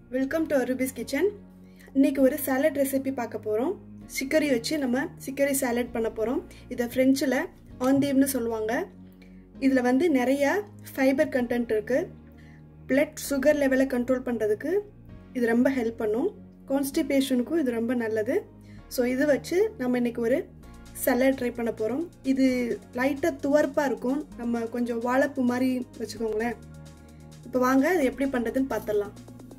welcome to அருபிஸ் kitchen இன்னைக்கு ஒரு salad recipe பார்க்க போகிறோம் சிக்கரி வச்சு நம்ம சிக்கரி சாலட் பண்ண போகிறோம் இதை ஃப்ரெஞ்சில் ஆந்தீவ்னு சொல்லுவாங்க இதில் வந்து நிறைய ஃபைபர் கண்டென்ட் இருக்குது பிளட் சுகர் லெவலை கண்ட்ரோல் பண்ணுறதுக்கு இது ரொம்ப ஹெல்ப் பண்ணும் கான்ஸ்டிபேஷனுக்கும் இது ரொம்ப நல்லது ஸோ இது வச்சு நம்ம இன்னைக்கு ஒரு சலாட் ட்ரை பண்ண போகிறோம் இது லைட்டாக துவர்ப்பாக இருக்கும் நம்ம கொஞ்சம் வாழைப்பூ மாதிரி வச்சுக்கோங்களேன் இப்போ வாங்க இது எப்படி பண்ணுறதுன்னு பார்த்துடலாம்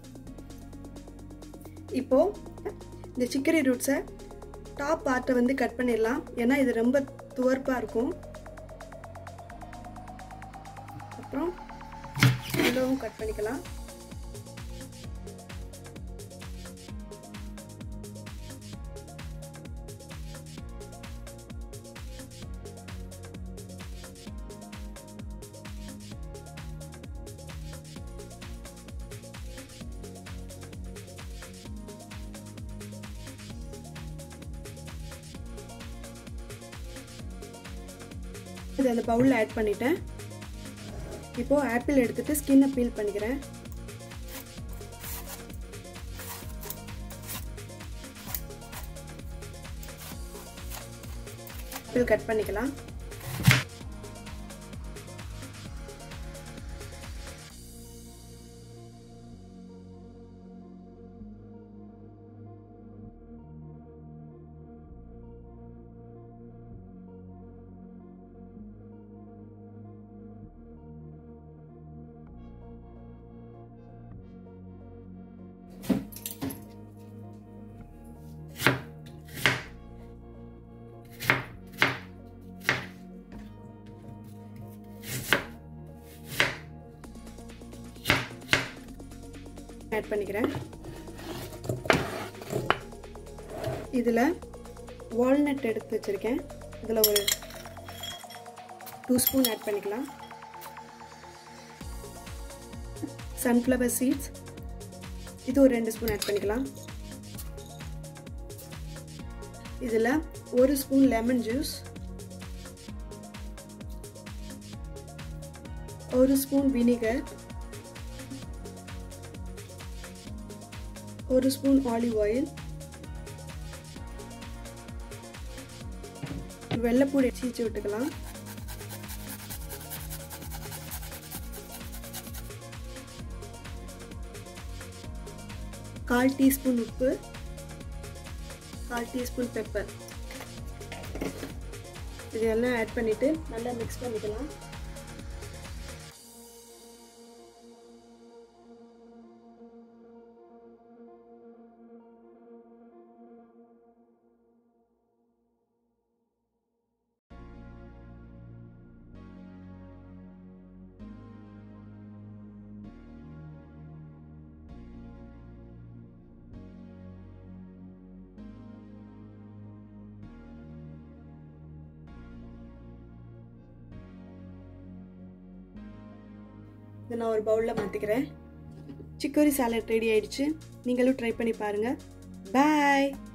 இப்போது இந்த சிக்கரி ரூட்ஸை டாப் பார்ட்டை வந்து கட் பண்ணிடலாம் ஏன்னா இது ரொம்ப துவர்ப்பாக இருக்கும் அப்புறம் இவ்வளவும் கட் பண்ணிக்கலாம் இது அந்த பவுலில் ஆட் பண்ணிட்டேன் இப்போது ஆப்பிள் எடுத்துகிட்டு ஸ்கின்னை பீல் பண்ணிக்கிறேன் ஆப்பிள் கட் பண்ணிக்கலாம் ஆட் பண்ணிக்கிறேன் இதில் வால்நட் எடுத்து வச்சுருக்கேன் இதில் ஒரு டூ ஸ்பூன் ஆட் பண்ணிக்கலாம் சன்ஃப்ளவர் சீட்ஸ் இது ஒரு ரெண்டு ஸ்பூன் ஆட் பண்ணிக்கலாம் இதில் ஒரு ஸ்பூன் லெமன் ஜூஸ் ஒரு ஸ்பூன் வினிகர் ஒரு ஸ்பூன் ஆலிவ் ஆயில் வெள்ளைப்பூடி சீச்சு விட்டுக்கலாம் கால் டீஸ்பூன் உப்பு கால் டீஸ்பூன் பெப்பர் இதெல்லாம் ஆட் பண்ணிவிட்டு நல்லா மிக்ஸ் பண்ணிக்கலாம் இதை நான் ஒரு பவுலில் மாற்றிக்கிறேன் சிக்கோரி சாலட் ரெடி ஆயிடுச்சு நீங்களும் ட்ரை பண்ணி பாருங்கள் பாய்